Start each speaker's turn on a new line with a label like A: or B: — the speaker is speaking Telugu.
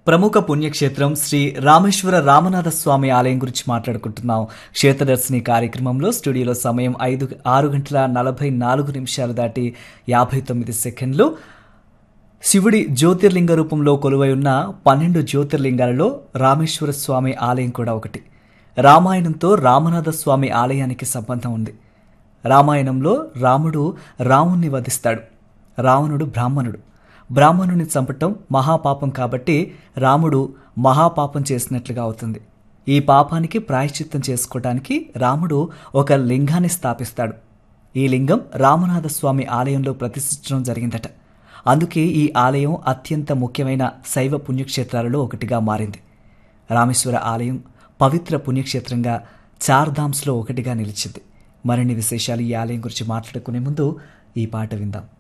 A: ప్రముఖ పుణ్యక్షేత్రం శ్రీ రామేశ్వర రామనాథ స్వామి ఆలయం గురించి మాట్లాడుకుంటున్నాం క్షేత్రదర్శిని కార్యక్రమంలో స్టూడియోలో సమయం ఐదు ఆరు గంటల నలభై నాలుగు నిమిషాలు దాటి యాభై తొమ్మిది సెకండ్లు శివుడి జ్యోతిర్లింగ రూపంలో కొలువై ఉన్న పన్నెండు జ్యోతిర్లింగాలలో రామేశ్వర స్వామి ఆలయం కూడా ఒకటి రామాయణంతో రామనాథ స్వామి ఆలయానికి సంబంధం ఉంది రామాయణంలో రాముడు రాముణ్ణి వధిస్తాడు రావణుడు బ్రాహ్మణుడు బ్రాహ్మణుని చంపటం మహాపాపం కాబట్టి రాముడు మహాపాపం చేసినట్లుగా అవుతుంది ఈ పాపానికి ప్రాయశ్చిత్తం చేసుకోవడానికి రాముడు ఒక లింగాన్ని స్థాపిస్తాడు ఈ లింగం రామనాథ స్వామి ఆలయంలో ప్రతిష్ఠించడం జరిగిందట అందుకే ఈ ఆలయం అత్యంత ముఖ్యమైన శైవ పుణ్యక్షేత్రాలలో ఒకటిగా మారింది రామేశ్వర ఆలయం పవిత్ర పుణ్యక్షేత్రంగా చార్ధామ్స్లో ఒకటిగా నిలిచింది మరిన్ని విశేషాలు ఈ ఆలయం గురించి మాట్లాడుకునే ముందు ఈ పాట విందాం